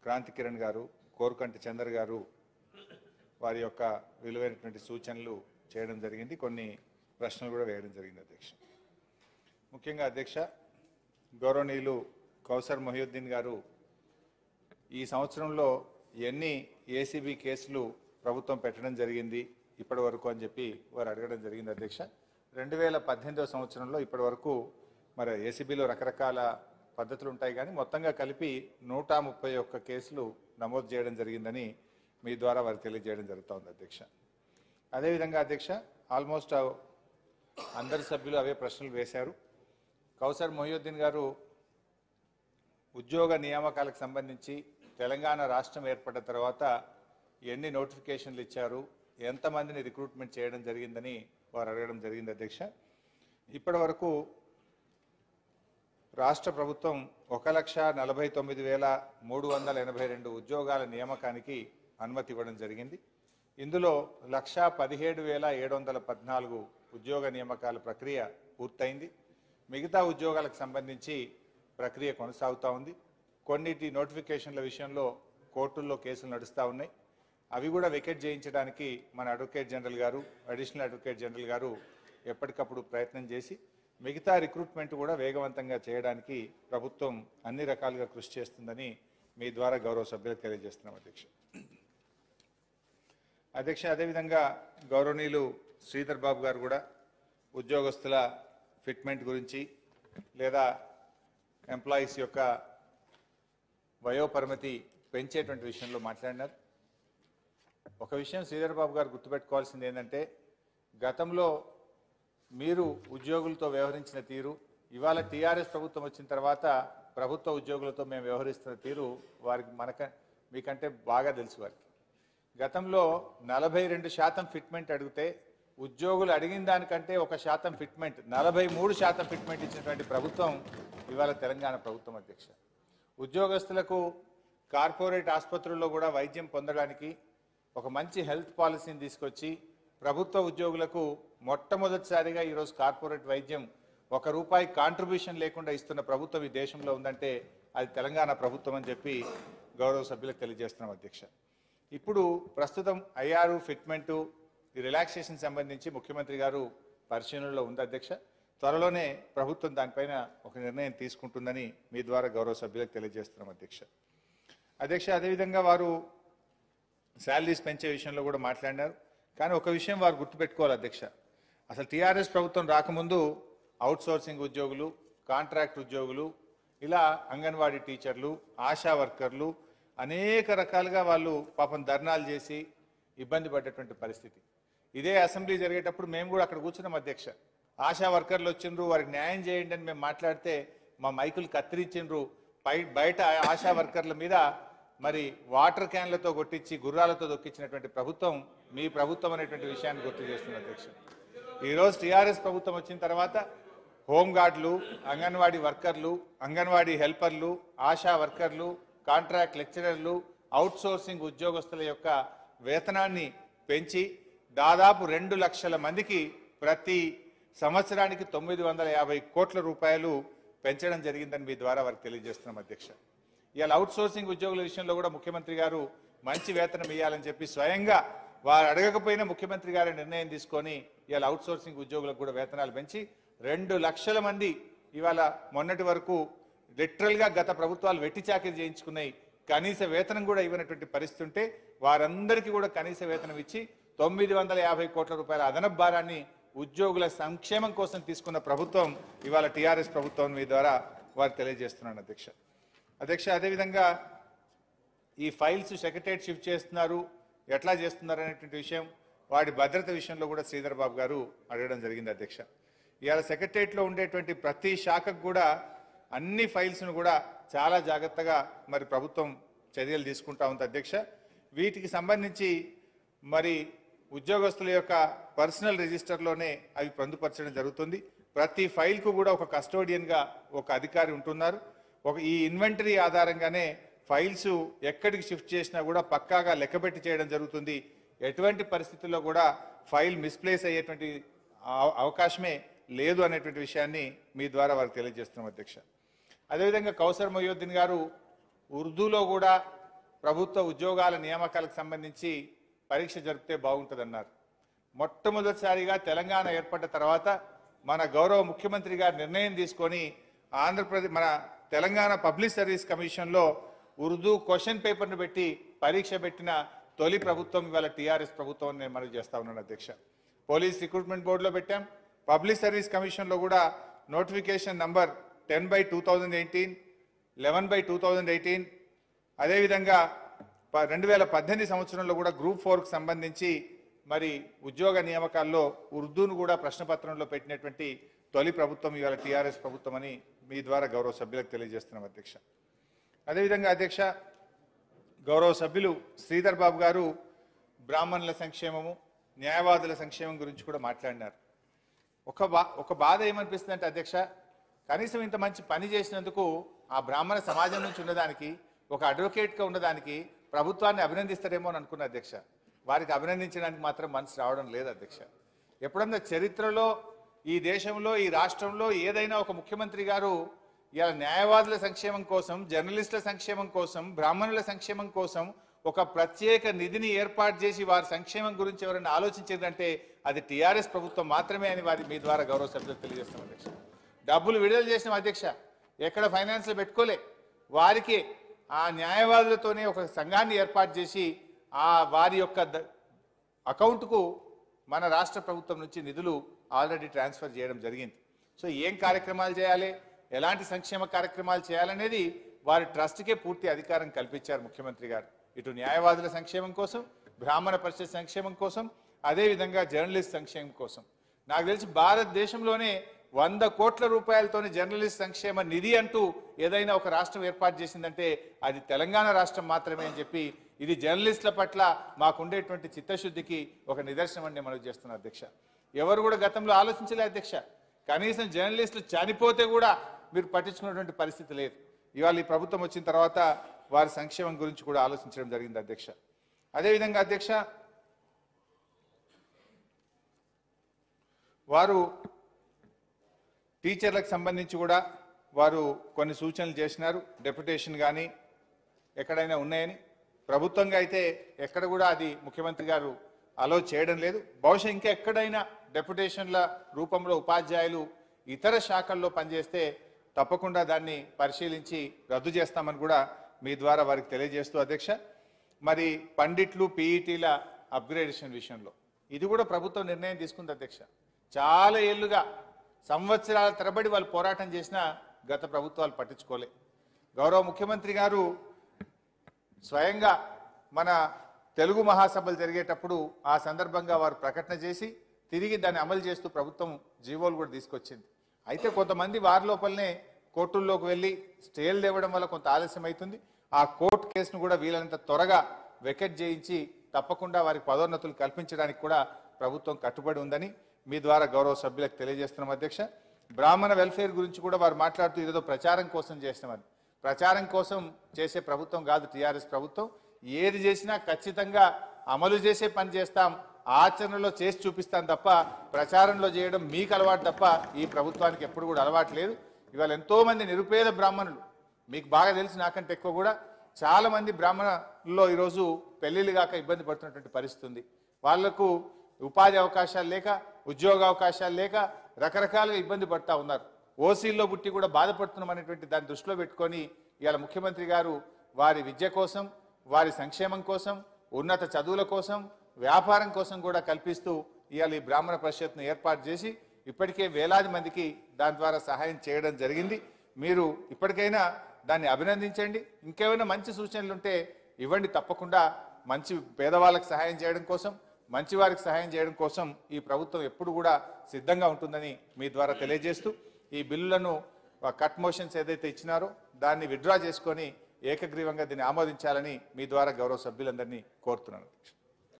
క్రాంతి కిరణ్ గారు కోరుకంటి చందర్ గారు వారి యొక్క విలువైనటువంటి సూచనలు చేయడం జరిగింది కొన్ని ప్రశ్నలు కూడా వేయడం జరిగింది అధ్యక్ష ముఖ్యంగా అధ్యక్ష గౌరవనీయులు కౌసర్ మొహియుద్దీన్ గారు ఈ సంవత్సరంలో ఎన్ని ఏసీబీ కేసులు ప్రభుత్వం పెట్టడం జరిగింది ఇప్పటి వరకు అని చెప్పి వారు అడగడం జరిగింది అధ్యక్ష రెండు వేల పద్దెనిమిదవ సంవత్సరంలో ఇప్పటి వరకు మరి ఏసీబీలో రకరకాల పద్ధతులు ఉంటాయి కానీ మొత్తంగా కలిపి నూట ముప్పై ఒక్క కేసులు నమోదు చేయడం జరిగిందని మీ ద్వారా వారికి తెలియజేయడం జరుగుతోంది అధ్యక్ష అదేవిధంగా అధ్యక్ష ఆల్మోస్ట్ అందరి సభ్యులు అవే ప్రశ్నలు వేశారు కౌసర్ మొహియుద్దీన్ గారు ఉద్యోగ నియామకాలకు సంబంధించి తెలంగాణ రాష్ట్రం ఏర్పడ్డ తర్వాత ఎన్ని నోటిఫికేషన్లు ఇచ్చారు ఎంతమందిని రిక్రూట్మెంట్ చేయడం జరిగిందని వారు అడగడం జరిగింది అధ్యక్ష ఇప్పటి వరకు రాష్ట్ర ప్రభుత్వం ఒక లక్ష నలభై తొమ్మిది వేల మూడు వందల ఎనభై రెండు ఉద్యోగాల నియామకానికి అనుమతి ఇవ్వడం జరిగింది ఇందులో లక్ష పదిహేడు వేల ఏడు వందల పద్నాలుగు ఉద్యోగ నియామకాల ప్రక్రియ పూర్తయింది మిగతా ఉద్యోగాలకు సంబంధించి ప్రక్రియ కొనసాగుతూ ఉంది కొన్నిటి నోటిఫికేషన్ల విషయంలో కోర్టుల్లో కేసులు నడుస్తూ ఉన్నాయి అవి కూడా వికెట్ చేయించడానికి మన అడ్వకేట్ జనరల్ గారు అడిషనల్ అడ్వకేట్ జనరల్ గారు ఎప్పటికప్పుడు ప్రయత్నం చేసి మిగతా రిక్రూట్మెంట్ కూడా వేగవంతంగా చేయడానికి ప్రభుత్వం అన్ని రకాలుగా కృషి చేస్తుందని మీ ద్వారా గౌరవ సభ్యులకు తెలియజేస్తున్నాం అధ్యక్ష అధ్యక్ష అదేవిధంగా గౌరవనీయులు శ్రీధర్ బాబు గారు కూడా ఉద్యోగస్తుల ఫిట్మెంట్ గురించి లేదా ఎంప్లాయీస్ యొక్క వయోపరిమితి పెంచేటువంటి విషయంలో మాట్లాడినారు ఒక విషయం శ్రీధర్ బాబు గారు గుర్తుపెట్టుకోవాల్సింది ఏంటంటే గతంలో మీరు ఉద్యోగులతో వ్యవహరించిన తీరు ఇవాళ టీఆర్ఎస్ ప్రభుత్వం వచ్చిన తర్వాత ప్రభుత్వ ఉద్యోగులతో మేము వ్యవహరిస్తున్న తీరు వారికి మనక మీకంటే బాగా తెలుసు వారికి గతంలో నలభై రెండు శాతం ఫిట్మెంట్ అడిగితే ఉద్యోగులు అడిగిన దానికంటే ఒక శాతం ఫిట్మెంట్ నలభై మూడు శాతం ఫిట్మెంట్ ఇచ్చినటువంటి ప్రభుత్వం ఇవాళ తెలంగాణ ప్రభుత్వం అధ్యక్ష ఉద్యోగస్తులకు కార్పొరేట్ ఆసుపత్రుల్లో కూడా వైద్యం పొందడానికి ఒక మంచి హెల్త్ పాలసీని తీసుకొచ్చి ప్రభుత్వ ఉద్యోగులకు మొట్టమొదటిసారిగా ఈరోజు కార్పొరేట్ వైద్యం ఒక రూపాయి కాంట్రిబ్యూషన్ లేకుండా ఇస్తున్న ప్రభుత్వం ఈ దేశంలో ఉందంటే అది తెలంగాణ ప్రభుత్వం అని చెప్పి గౌరవ సభ్యులకు తెలియజేస్తున్నాం అధ్యక్ష ఇప్పుడు ప్రస్తుతం ఐఆర్ ఫిట్మెంటు ఈ రిలాక్సేషన్ సంబంధించి ముఖ్యమంత్రి గారు పరిశీలనలో ఉంది అధ్యక్ష త్వరలోనే ప్రభుత్వం దానిపైన ఒక నిర్ణయం తీసుకుంటుందని మీ ద్వారా గౌరవ సభ్యులకు తెలియజేస్తున్నాం అధ్యక్ష అధ్యక్ష అదేవిధంగా వారు శాలరీస్ పెంచే విషయంలో కూడా మాట్లాడినారు కానీ ఒక విషయం వారు గుర్తుపెట్టుకోవాలి అధ్యక్ష అసలు టీఆర్ఎస్ ప్రభుత్వం రాకముందు అవుట్ సోర్సింగ్ ఉద్యోగులు కాంట్రాక్ట్ ఉద్యోగులు ఇలా అంగన్వాడీ టీచర్లు ఆశా వర్కర్లు అనేక రకాలుగా వాళ్ళు పాపం ధర్నాలు చేసి ఇబ్బంది పడ్డటువంటి పరిస్థితి ఇదే అసెంబ్లీ జరిగేటప్పుడు మేము కూడా అక్కడ కూర్చున్నాం అధ్యక్ష ఆశా వర్కర్లు వచ్చిండ్రు వారికి న్యాయం చేయండి అని మేము మాట్లాడితే మా మైకులు కత్తిరించిండ్రు పై బయట ఆశా వర్కర్ల మీద మరి వాటర్ క్యాన్లతో కొట్టించి గుర్రాలతో దొక్కించినటువంటి ప్రభుత్వం మీ ప్రభుత్వం అనేటువంటి విషయాన్ని గుర్తు చేస్తుంది అధ్యక్ష ఈరోజు టీఆర్ఎస్ ప్రభుత్వం వచ్చిన తర్వాత హోంగార్డులు అంగన్వాడీ వర్కర్లు అంగన్వాడీ హెల్పర్లు ఆశా వర్కర్లు కాంట్రాక్ట్ లెక్చరర్లు అవుట్ సోర్సింగ్ ఉద్యోగస్తుల యొక్క వేతనాన్ని పెంచి దాదాపు రెండు లక్షల మందికి ప్రతి సంవత్సరానికి తొమ్మిది వందల యాభై కోట్ల రూపాయలు పెంచడం జరిగిందని మీ ద్వారా వారికి తెలియజేస్తున్నాం అధ్యక్ష ఇవాళ అవుట్ సోర్సింగ్ ఉద్యోగుల విషయంలో కూడా ముఖ్యమంత్రి గారు మంచి వేతనం ఇవ్వాలని చెప్పి స్వయంగా వారు అడగకపోయినా ముఖ్యమంత్రి గారి నిర్ణయం తీసుకొని ఇవాళ అవుట్ సోర్సింగ్ ఉద్యోగులకు కూడా వేతనాలు పెంచి రెండు లక్షల మంది ఇవాళ మొన్నటి వరకు లిటరల్గా గత ప్రభుత్వాలు వెట్టి చాకిరి చేయించుకున్నాయి కనీస వేతనం కూడా ఇవ్వనటువంటి పరిస్థితి ఉంటే వారందరికీ కూడా కనీస వేతనం ఇచ్చి తొమ్మిది వందల యాభై కోట్ల రూపాయల అదనపు భారాన్ని ఉద్యోగుల సంక్షేమం కోసం తీసుకున్న ప్రభుత్వం ఇవాళ టీఆర్ఎస్ ప్రభుత్వం మీ ద్వారా వారు తెలియజేస్తున్నాను అధ్యక్ష అధ్యక్ష అదేవిధంగా ఈ ఫైల్స్ సెక్రటరేట్ షిఫ్ట్ చేస్తున్నారు ఎట్లా చేస్తున్నారు అనేటువంటి విషయం వాటి భద్రత విషయంలో కూడా శ్రీధర్ బాబు గారు అడగడం జరిగింది అధ్యక్ష ఇవాళ సెక్రటరేట్లో ఉండేటువంటి ప్రతి శాఖకు కూడా అన్ని ఫైల్స్ను కూడా చాలా జాగ్రత్తగా మరి ప్రభుత్వం చర్యలు తీసుకుంటా ఉంది అధ్యక్ష వీటికి సంబంధించి మరి ఉద్యోగస్తుల యొక్క పర్సనల్ రిజిస్టర్లోనే అవి పొందుపరచడం జరుగుతుంది ప్రతి ఫైల్కు కూడా ఒక కస్టోడియన్గా ఒక అధికారి ఉంటున్నారు ఒక ఈ ఇన్వెంటరీ ఆధారంగానే ఫైల్స్ ఎక్కడికి షిఫ్ట్ చేసినా కూడా పక్కాగా లెక్కపెట్టి చేయడం జరుగుతుంది ఎటువంటి పరిస్థితుల్లో కూడా ఫైల్ మిస్ప్లేస్ అయ్యేటువంటి అవ- అవకాశమే లేదు అనేటువంటి విషయాన్ని మీ ద్వారా వారికి తెలియజేస్తున్నాం అధ్యక్ష అదేవిధంగా కౌసర్ మొయ్యుద్దీన్ గారు ఉర్దూలో కూడా ప్రభుత్వ ఉద్యోగాల నియామకాలకు సంబంధించి పరీక్ష జరిపితే బాగుంటుందన్నారు మొట్టమొదటిసారిగా తెలంగాణ ఏర్పడ్డ తర్వాత మన గౌరవ ముఖ్యమంత్రి గారు నిర్ణయం తీసుకొని ఆంధ్రప్రదేశ్ మన తెలంగాణ పబ్లిక్ సర్వీస్ కమిషన్లో ఉర్దూ క్వశ్చన్ పేపర్ను పెట్టి పరీక్ష పెట్టిన తొలి ప్రభుత్వం ఇవాళ టీఆర్ఎస్ ప్రభుత్వం అని నేను మనవి చేస్తా ఉన్నాను అధ్యక్ష పోలీస్ రిక్రూట్మెంట్ బోర్డులో పెట్టాం పబ్లిక్ సర్వీస్ కమిషన్లో కూడా notification number ten by two thousand eighteen eleven by two thousand eighteen అదేవిధంగా ప- రెండు వేల పద్దెనిమిది సంవత్సరంలో కూడా గ్రూప్ ఫోర్కి సంబంధించి మరి ఉద్యోగ నియామకాల్లో ఉర్దూను కూడా ప్రశ్నపత్రంలో పెట్టినటువంటి తొలి ప్రభుత్వం ఇవాళ టీఆర్ఎస్ ప్రభుత్వం అని మీ ద్వారా గౌరవ సభ్యులకు తెలియజేస్తున్నాం అధ్యక్ష అదేవిధంగా అధ్యక్ష గౌరవ సభ్యులు శ్రీధర్ బాబు గారు బ్రాహ్మణుల సంక్షేమము న్యాయవాదుల సంక్షేమం గురించి కూడా మాట్లాడినారు ఒక బా ఒక బాధ ఏమనిపిస్తుంది అంటే అధ్యక్ష కనీసం ఇంత మంచి పని చేసినందుకు ఆ బ్రాహ్మణ సమాజం నుంచి ఉన్నదానికి ఒక అడ్వకేట్గా ఉన్నదానికి ప్రభుత్వాన్ని అభినందిస్తారేమో అని అనుకున్న అధ్యక్ష వారికి అభినందించడానికి మాత్రం మనసు రావడం లేదు అధ్యక్ష ఎప్పుడన్నా చరిత్రలో ఈ దేశంలో ఈ రాష్ట్రంలో ఏదైనా ఒక ముఖ్యమంత్రి గారు ఇలా న్యాయవాదుల సంక్షేమం కోసం జర్నలిస్టుల సంక్షేమం కోసం బ్రాహ్మణుల సంక్షేమం కోసం ఒక ప్రత్యేక నిధిని ఏర్పాటు చేసి వారి సంక్షేమం గురించి ఎవరైనా ఆలోచించారంటే అది టీఆర్ఎస్ ప్రభుత్వం మాత్రమే అని వారి మీ ద్వారా గౌరవ సభ్యులకు తెలియజేస్తాం అధ్యక్ష డబ్బులు విడుదల చేసిన అధ్యక్ష ఎక్కడ ఫైనాన్స్లో పెట్టుకోలే వారికి ఆ న్యాయవాదులతోనే ఒక సంఘాన్ని ఏర్పాటు చేసి ఆ వారి యొక్క ద- అకౌంట్కు మన రాష్ట్ర ప్రభుత్వం నుంచి నిధులు ఆల్రెడీ ట్రాన్స్ఫర్ చేయడం జరిగింది సో ఏం కార్యక్రమాలు చేయాలి ఎలాంటి సంక్షేమ కార్యక్రమాలు చేయాలనేది వారి ట్రస్ట్కే పూర్తి అధికారం కల్పించారు ముఖ్యమంత్రి గారు ఇటు న్యాయవాదుల సంక్షేమం కోసం బ్రాహ్మణ పరిషత్ సంక్షేమం కోసం అదేవిధంగా జర్నలిస్ట్ సంక్షేమం కోసం నాకు తెలిసి భారతదేశంలోనే వంద కోట్ల రూపాయలతోని జర్నలిస్ట్ సంక్షేమ నిధి అంటూ ఏదైనా ఒక రాష్ట్రం ఏర్పాటు చేసిందంటే అది తెలంగాణ రాష్ట్రం మాత్రమే అని చెప్పి ఇది జర్నలిస్టుల పట్ల మాకుండేటువంటి చిత్తశుద్ధికి ఒక నిదర్శనం అని మనం చేస్తున్నాం అధ్యక్ష ఎవరు కూడా గతంలో ఆలోచించలే అధ్యక్ష కనీసం జర్నలిస్టులు చనిపోతే కూడా మీరు పట్టించుకున్నటువంటి పరిస్థితి లేదు ఇవాళ ఈ ప్రభుత్వం వచ్చిన తర్వాత వారి సంక్షేమం గురించి కూడా ఆలోచించడం జరిగింది అధ్యక్ష అదేవిధంగా అధ్యక్ష వారు టీచర్లకు సంబంధించి కూడా వారు కొన్ని సూచనలు చేసినారు డెప్యుటేషన్ కానీ ఎక్కడైనా ఉన్నాయని ప్రభుత్వంగా అయితే ఎక్కడ కూడా అది ముఖ్యమంత్రి గారు అలో చేయడం లేదు బహుశా ఇంకా ఎక్కడైనా డెప్యుటేషన్ల రూపంలో ఉపాధ్యాయులు ఇతర శాఖల్లో పనిచేస్తే తప్పకుండా దాన్ని పరిశీలించి రద్దు చేస్తామని కూడా మీ ద్వారా వారికి తెలియజేస్తూ అధ్యక్ష మరి పండిట్లు పీఈటీల అప్గ్రేడేషన్ విషయంలో ఇది కూడా ప్రభుత్వం నిర్ణయం తీసుకుంది అధ్యక్ష చాలా ఏళ్లుగా సంవత్సరాల తరబడి వాళ్ళు పోరాటం చేసినా గత ప్రభుత్వాలు పట్టించుకోలే గౌరవ ముఖ్యమంత్రి గారు స్వయంగా మన తెలుగు మహాసభలు జరిగేటప్పుడు ఆ సందర్భంగా వారు ప్రకటన చేసి తిరిగి దాన్ని అమలు చేస్తూ ప్రభుత్వం జీవోలు కూడా తీసుకొచ్చింది అయితే కొంతమంది వారి లోపలనే కోర్టుల్లోకి వెళ్ళి స్టేలు తేవడం వల్ల కొంత ఆలస్యం అవుతుంది ఆ కోర్టు కేసును కూడా వీలైనంత త్వరగా వెకెట్ చేయించి తప్పకుండా వారికి పదోన్నతులు కల్పించడానికి కూడా ప్రభుత్వం కట్టుబడి ఉందని మీ ద్వారా గౌరవ సభ్యులకు తెలియజేస్తున్నాం అధ్యక్ష బ్రాహ్మణ వెల్ఫేర్ గురించి కూడా వారు మాట్లాడుతూ ఇదేదో ప్రచారం కోసం చేసినామని ప్రచారం కోసం చేసే ప్రభుత్వం కాదు టీఆర్ఎస్ ప్రభుత్వం ఏది చేసినా ఖచ్చితంగా అమలు చేసే పని చేస్తాం ఆచరణలో చేసి చూపిస్తాం తప్ప ప్రచారంలో చేయడం మీకు అలవాటు తప్ప ఈ ప్రభుత్వానికి ఎప్పుడు కూడా అలవాటు లేదు ఇవాళ ఎంతో మంది నిరుపేద బ్రాహ్మణులు మీకు బాగా తెలుసు నాకంటే ఎక్కువ కూడా చాలా మంది బ్రాహ్మణుల్లో ఈరోజు పెళ్లిళ్ళు కాక ఇబ్బంది పడుతున్నటువంటి పరిస్థితి ఉంది వాళ్లకు ఉపాధి అవకాశాలు లేక ఉద్యోగ అవకాశాలు లేక రకరకాలుగా ఇబ్బంది పడతా ఉన్నారు ఓసీల్లో పుట్టి కూడా బాధపడుతున్నాం అనేటువంటి దాన్ని దృష్టిలో పెట్టుకొని ఇవాళ ముఖ్యమంత్రి గారు వారి విద్య కోసం వారి సంక్షేమం కోసం ఉన్నత చదువుల కోసం వ్యాపారం కోసం కూడా కల్పిస్తూ ఇవాళ ఈ బ్రాహ్మణ పరిషత్ను ఏర్పాటు చేసి ఇప్పటికే వేలాది మందికి దాని ద్వారా సహాయం చేయడం జరిగింది మీరు ఇప్పటికైనా దాన్ని అభినందించండి ఇంకేమైనా మంచి సూచనలు ఉంటే ఇవ్వండి తప్పకుండా మంచి పేదవాళ్ళకి సహాయం చేయడం కోసం మంచి వారికి సహాయం చేయడం కోసం ఈ ప్రభుత్వం ఎప్పుడు కూడా సిద్ధంగా ఉంటుందని మీ ద్వారా తెలియజేస్తూ ఈ బిల్లులను ఆ, కట్ మోషన్స్ ఏదైతే ఇచ్చినారో దాన్ని విత్డ్రా చేసుకొని ఏకగ్రీవంగా దీన్ని ఆమోదించాలని మీ ద్వారా గౌరవ సభ్యులందరినీ కోరుతున్నాను